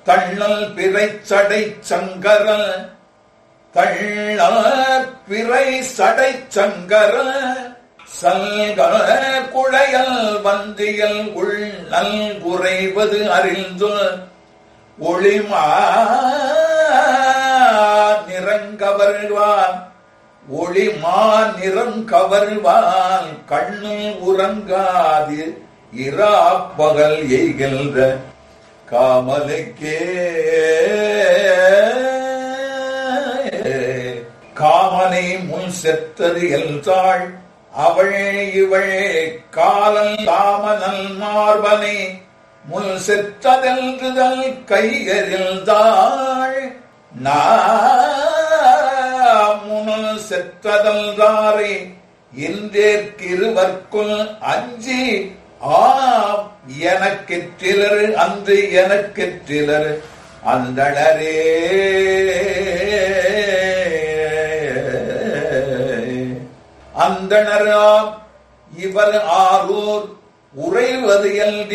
தள்ளல் பிறைச்சடை சங்கரல் தள்ள பிறை சடை சங்கரல் சல்க குழையல் வந்தியல் உள் குறைவது அறிந்து ஒளிமா நிறங்கவர்வான் ஒளிமா நிறம் கவர்வான் கண்ணில் உறங்காது இரா பகல் எய்கின்ற காமலுக்கே காமனை முன் செத்தது எல்தாள் அவள் இவள் காலல் தாமனல் மார்பனை முன் செத்ததெல்றுதல் கைகரில் தாள் முனல் செத்ததல்தாரை இன்றேற்கிருவர்க்குள் அஞ்சி ஆம் எனக்கெற்றிலர் அன்று எனக்கெற்றிலர் அந்தளரே அந்தணராம் இவர் ஆரூர் உறைவது எல்